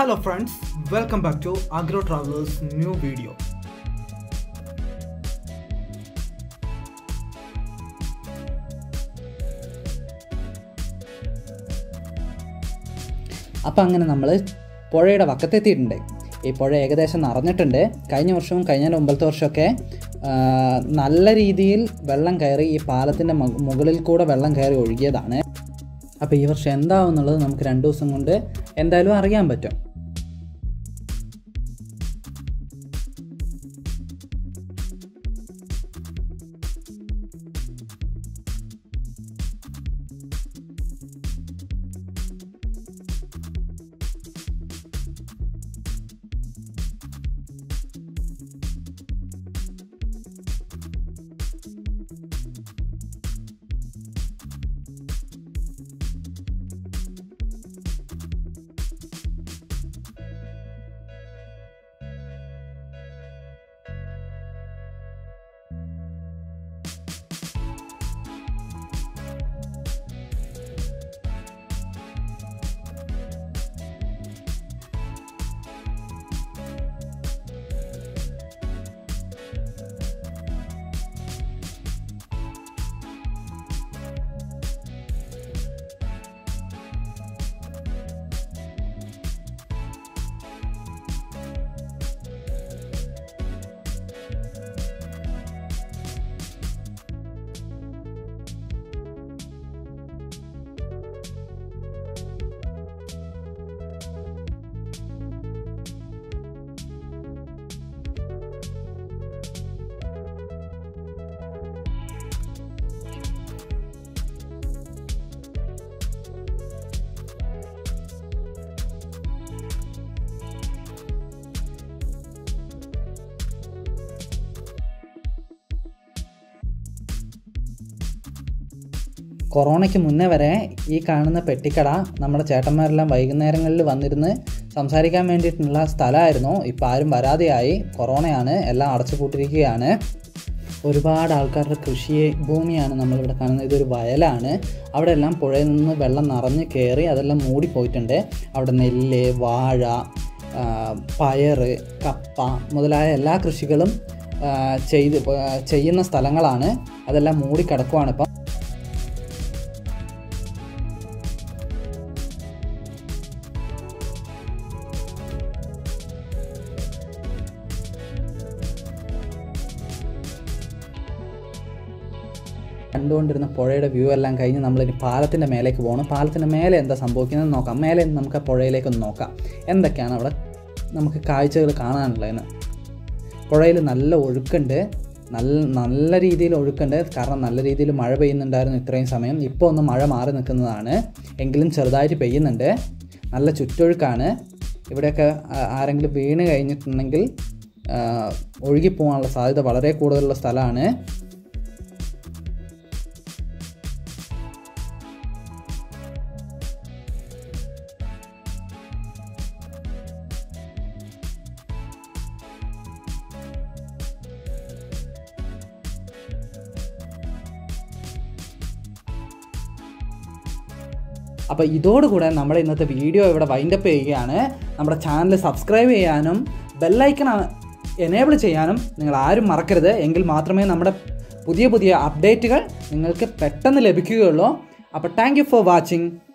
Hello friends, welcome back to Agro Travelers new video. അപ്പം അങ്ങനെ നമ്മൾ പുഴയുടെ വക്കത്തെത്തിയിട്ടുണ്ട് ഈ പുഴ ഏകദേശം നിറഞ്ഞിട്ടുണ്ട് കഴിഞ്ഞ വർഷവും കഴിഞ്ഞ മുമ്പത്തെ വർഷമൊക്കെ ആ, നല്ല രീതിയിൽ വെള്ളം കയറി ഈ പാലത്തിൻ്റെ മുകളിൽ കൂടെ വെള്ളം കയറി ഒഴുകിയതാണ് അപ്പോൾ ഈ വർഷം എന്താവും എന്നുള്ളത് നമുക്ക് രണ്ട് ദിവസം കൊണ്ട് എന്തായാലും അറിയാൻ പറ്റും കൊറോണയ്ക്ക് മുന്നേ വരെ ഈ കാണുന്ന പെട്ടിക്കട നമ്മുടെ ചേട്ടന്മാരെല്ലാം വൈകുന്നേരങ്ങളിൽ വന്നിരുന്ന് സംസാരിക്കാൻ വേണ്ടിയിട്ടുള്ള സ്ഥലമായിരുന്നു ഇപ്പോൾ ആരും വരാതെയായി കൊറോണയാണ് എല്ലാം അടച്ചുപൂട്ടിരിക്കുകയാണ് ഒരുപാട് ആൾക്കാരുടെ കൃഷി ഭൂമിയാണ് നമ്മളിവിടെ കാണുന്നത് ഇതൊരു വയലാണ് അവിടെ എല്ലാം പുഴയിൽ നിന്ന് വെള്ളം നിറഞ്ഞ് കയറി അതെല്ലാം മൂടിപ്പോയിട്ടുണ്ട് അവിടെ നെല്ല് വാഴ ആ, പയറ് കപ്പ മുതലായ എല്ലാ കൃഷികളും ആ, ചെയ്ത് ആ, ചെയ്യുന്ന സ്ഥലങ്ങളാണ് അതെല്ലാം മൂടിക്കിടക്കുവാണ് ഇപ്പം കണ്ടുകൊണ്ടിരുന്ന പുഴയുടെ വ്യൂ എല്ലാം കഴിഞ്ഞ് നമ്മളിനി പാലത്തിൻ്റെ മേലേക്ക് പോകണം പാലത്തിൻ്റെ മേലെ എന്താ സംഭവിക്കുന്നത് നോക്കാം മേലെ നിന്ന് നമുക്ക് ആ പുഴയിലേക്ക് ഒന്ന് നോക്കാം എന്തൊക്കെയാണ് അവിടെ നമുക്ക് കാഴ്ചകൾ കാണാനുള്ളതെന്ന് പുഴയിൽ നല്ല ഒഴുക്കുണ്ട് നല്ല നല്ല രീതിയിൽ ഒഴുക്കുണ്ട് കാരണം നല്ല രീതിയിൽ മഴ പെയ്യുന്നുണ്ടായിരുന്നു ഇത്രയും സമയം ഇപ്പോൾ ഒന്ന് മഴ മാറി നിൽക്കുന്നതാണ് എങ്കിലും ചെറുതായിട്ട് പെയ്യുന്നുണ്ട് നല്ല ചുറ്റൊഴുക്കാണ് ഇവിടെയൊക്കെ ആ- ആരെങ്കിലും വീണ് കഴിഞ്ഞിട്ടുണ്ടെങ്കിൽ ആ, ഒഴുകിപ്പോകാനുള്ള സാധ്യത വളരെ കൂടുതലുള്ള സ്ഥലമാണ് അപ്പോൾ ഇതോടുകൂടെ നമ്മുടെ ഇന്നത്തെ വീഡിയോ ഇവിടെ വൈൻഡപ്പ് ചെയ്യുകയാണ് നമ്മുടെ ചാനൽ സബ്സ്ക്രൈബ് ചെയ്യാനും ബെല്ലൈക്കൺ എനേബിൾ ചെയ്യാനും നിങ്ങൾ ആരും മറക്കരുത് എങ്കിൽ മാത്രമേ നമ്മുടെ പുതിയ പുതിയ അപ്ഡേറ്റുകൾ നിങ്ങൾക്ക് പെട്ടെന്ന് ലഭിക്കുകയുള്ളൂ അപ്പോൾ താങ്ക് യു ഫോർ വാച്ചിങ്